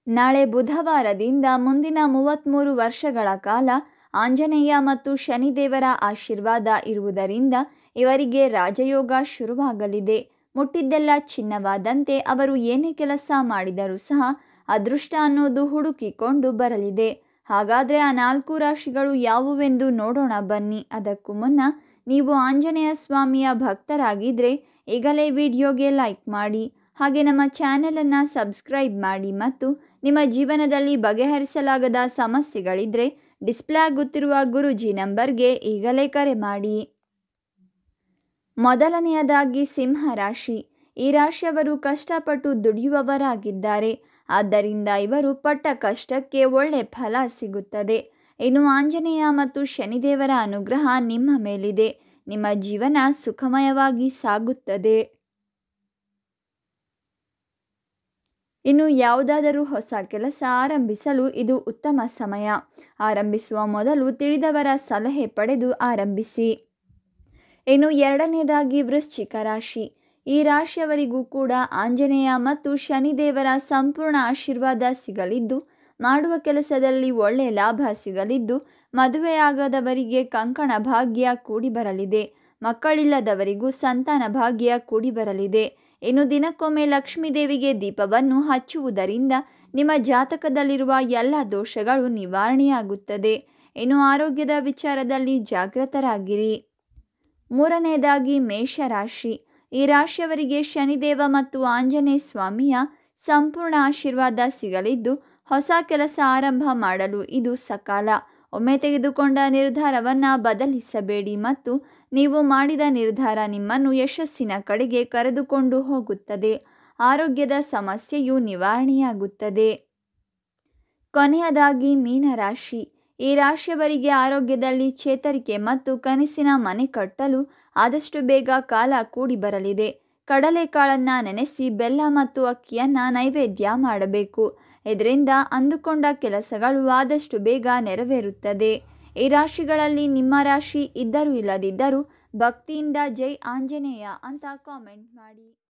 ನಾಳೆ ಬುಧವಾರದಿಂದ ಮುಂದಿನ ಮೂವತ್ತ್ಮೂರು ವರ್ಷಗಳ ಕಾಲ ಆಂಜನೇಯ ಮತ್ತು ಶನಿದೇವರ ಆಶೀರ್ವಾದ ಇರುವುದರಿಂದ ಇವರಿಗೆ ರಾಜಯೋಗ ಶುರುವಾಗಲಿದೆ ಮುಟ್ಟಿದ್ದೆಲ್ಲ ಚಿನ್ನವಾದಂತೆ ಅವರು ಏನೇ ಕೆಲಸ ಮಾಡಿದರೂ ಸಹ ಅದೃಷ್ಟ ಅನ್ನೋದು ಹುಡುಕಿಕೊಂಡು ಬರಲಿದೆ ಹಾಗಾದರೆ ಆ ನಾಲ್ಕು ರಾಶಿಗಳು ಯಾವುವೆಂದು ನೋಡೋಣ ಬನ್ನಿ ಅದಕ್ಕೂ ಮುನ್ನ ನೀವು ಆಂಜನೇಯ ಸ್ವಾಮಿಯ ಭಕ್ತರಾಗಿದ್ದರೆ ಈಗಲೇ ವಿಡಿಯೋಗೆ ಲೈಕ್ ಮಾಡಿ ಹಾಗೆ ನಮ್ಮ ಚಾನಲನ್ನು ಸಬ್ಸ್ಕ್ರೈಬ್ ಮಾಡಿ ಮತ್ತು ನಿಮ್ಮ ಜೀವನದಲ್ಲಿ ಬಗೆಹರಿಸಲಾಗದ ಸಮಸ್ಯೆಗಳಿದ್ದರೆ ಡಿಸ್ಪ್ಲೇ ಆಗುತ್ತಿರುವ ಗುರುಜಿ ನಂಬರ್ಗೆ ಈಗಲೇ ಕರೆ ಮಾಡಿ ಮೊದಲನೆಯದಾಗಿ ಸಿಂಹ ರಾಶಿ ಈ ರಾಶಿಯವರು ಕಷ್ಟಪಟ್ಟು ದುಡಿಯುವವರಾಗಿದ್ದಾರೆ ಆದ್ದರಿಂದ ಇವರು ಪಟ್ಟ ಕಷ್ಟಕ್ಕೆ ಒಳ್ಳೆ ಫಲ ಸಿಗುತ್ತದೆ ಇನ್ನು ಆಂಜನೇಯ ಮತ್ತು ಶನಿದೇವರ ಅನುಗ್ರಹ ನಿಮ್ಮ ಮೇಲಿದೆ ನಿಮ್ಮ ಜೀವನ ಸುಖಮಯವಾಗಿ ಸಾಗುತ್ತದೆ ಇನ್ನು ಯಾವುದಾದರೂ ಹೊಸ ಕೆಲಸ ಆರಂಭಿಸಲು ಇದು ಉತ್ತಮ ಸಮಯ ಆರಂಭಿಸುವ ಮೊದಲು ತಿಳಿದವರ ಸಲಹೆ ಪಡೆದು ಆರಂಭಿಸಿ ಇನ್ನು ಎರಡನೇದಾಗಿ ವೃಶ್ಚಿಕ ರಾಶಿ ಈ ರಾಶಿಯವರಿಗೂ ಕೂಡ ಆಂಜನೇಯ ಮತ್ತು ಶನಿದೇವರ ಸಂಪೂರ್ಣ ಆಶೀರ್ವಾದ ಸಿಗಲಿದ್ದು ಮಾಡುವ ಕೆಲಸದಲ್ಲಿ ಒಳ್ಳೆಯ ಲಾಭ ಸಿಗಲಿದ್ದು ಮದುವೆಯಾಗದವರಿಗೆ ಕಂಕಣ ಭಾಗ್ಯ ಕೂಡಿ ಬರಲಿದೆ ಮಕ್ಕಳಿಲ್ಲದವರಿಗೂ ಸಂತಾನ ಭಾಗ್ಯ ಕೂಡಿ ಬರಲಿದೆ ಇನ್ನು ದಿನಕ್ಕೊಮ್ಮೆ ಲಕ್ಷ್ಮೀದೇವಿಗೆ ದೀಪವನ್ನು ಹಚ್ಚುವುದರಿಂದ ನಿಮ್ಮ ಜಾತಕದಲ್ಲಿರುವ ಎಲ್ಲ ದೋಷಗಳು ನಿವಾರಣೆಯಾಗುತ್ತದೆ ಇನ್ನು ಆರೋಗ್ಯದ ವಿಚಾರದಲ್ಲಿ ಜಾಗೃತರಾಗಿರಿ ಮೂರನೆಯದಾಗಿ ಮೇಷರಾಶಿ ಈ ರಾಶಿಯವರಿಗೆ ಶನಿದೇವ ಮತ್ತು ಆಂಜನೇಯ ಸ್ವಾಮಿಯ ಸಂಪೂರ್ಣ ಆಶೀರ್ವಾದ ಸಿಗಲಿದ್ದು ಹೊಸ ಕೆಲಸ ಆರಂಭ ಮಾಡಲು ಇದು ಸಕಾಲ ಒಮ್ಮೆ ತೆಗೆದುಕೊಂಡ ನಿರ್ಧಾರವನ್ನು ಬದಲಿಸಬೇಡಿ ಮತ್ತು ನೀವು ಮಾಡಿದ ನಿರ್ಧಾರ ನಿಮ್ಮನ್ನು ಯಶಸ್ಸಿನ ಕಡೆಗೆ ಕರೆದುಕೊಂಡು ಹೋಗುತ್ತದೆ ಆರೋಗ್ಯದ ಸಮಸ್ಯೆಯು ನಿವಾರಣೆಯಾಗುತ್ತದೆ ಕೊನೆಯದಾಗಿ ಮೀನರಾಶಿ ಈ ರಾಶಿಯವರಿಗೆ ಆರೋಗ್ಯದಲ್ಲಿ ಚೇತರಿಕೆ ಮತ್ತು ಕನಸಿನ ಮನೆ ಕಟ್ಟಲು ಆದಷ್ಟು ಬೇಗ ಕಾಲ ಕೂಡಿ ಬರಲಿದೆ ಕಡಲೆಕಾಳನ್ನು ನೆನೆಸಿ ಬೆಲ್ಲ ಮತ್ತು ಅಕ್ಕಿಯನ್ನು ನೈವೇದ್ಯ ಮಾಡಬೇಕು ಇದರಿಂದ ಅಂದುಕೊಂಡ ಕೆಲಸಗಳು ಆದಷ್ಟು ಬೇಗ ನೆರವೇರುತ್ತದೆ ಈ ರಾಶಿಗಳಲ್ಲಿ ನಿಮ್ಮ ರಾಶಿ ಇದ್ದರೂ ಇಲ್ಲದಿದ್ದರೂ ಭಕ್ತಿಯಿಂದ ಜೈ ಆಂಜನೇಯ ಅಂತ ಕಾಮೆಂಟ್ ಮಾಡಿ